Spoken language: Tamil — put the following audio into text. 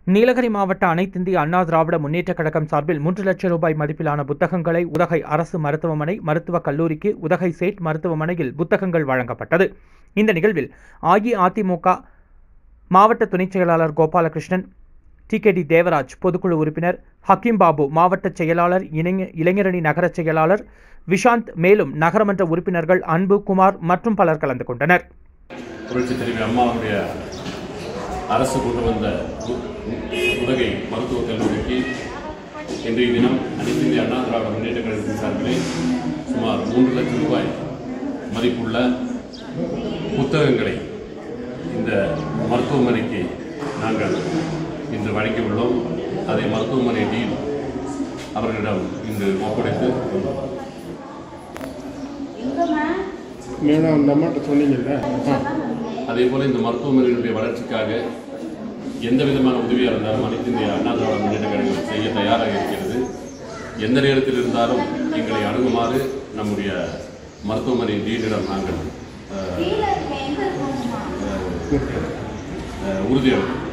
நீலகிரி மாவட்ட அனைத்திந்திய அண்ணா திராவிட முன்னேற்றக் கழகம் சார்பில் மூன்று லட்சம் ரூபாய் மதிப்பிலான புத்தகங்களை உதகை அரசு மருத்துவமனை மருத்துவக் கல்லூரிக்கு உதகை சேட் மருத்துவமனையில் புத்தகங்கள் வழங்கப்பட்டது இந்த நிகழ்வில் அஇஅதிமுக மாவட்ட துணைச் செயலாளர் கோபாலகிருஷ்ணன் டிகேடி தேவராஜ் பொதுக்குழு உறுப்பினர் ஹக்கீம் பாபு மாவட்ட செயலாளர் இளைஞ இளைஞரணி நகர செயலாளர் விஷாந்த் மேலும் நகரமன்ற உறுப்பினர்கள் அன்பு குமார் மற்றும் பலர் கலந்து கொண்டனர் புரட்சி தலைவி அம்மாவுடைய அரசு கொண்டு வந்த உ- உதகை மருத்துவக் கல்லூரிக்கு இன்றைய தினம் அனைத்து இந்திய அண்ணா திராவிட முன்னேற்ற கழகத்தின் சார்பிலே சுமார் மூன்று லட்சம் ரூபாய் மதிப்புள்ள புத்தகங்களை இந்த மருத்துவமனைக்கு நாங்கள் இன்று வழங்கியுள்ளோம் அதை மருத்துவமனை டீன் அவர்களிடம் இன்று ஒப்படைத்து மேடம் அந்த அம்மாட்ட சொன்னீங்கல்ல ஆ அதே போல இந்த மருத்துவமனையினுடைய வளர்ச்சிக்காக எந்த விதமான உதவியாக இருந்தாலும் அனைத்து இந்திய அண்ணா திராவிட முன்னேற்ற கழகம் செய்ய தயாராக இருக்கிறது எந்த நேரத்தில் இருந்தாலும் எங்களை அணுகுமாறு நம்முடைய மருத்துவமனை டீனிடம் நாங்கள் அஹ், அஹ், அஹ், உறுதியளிக்கிறோம்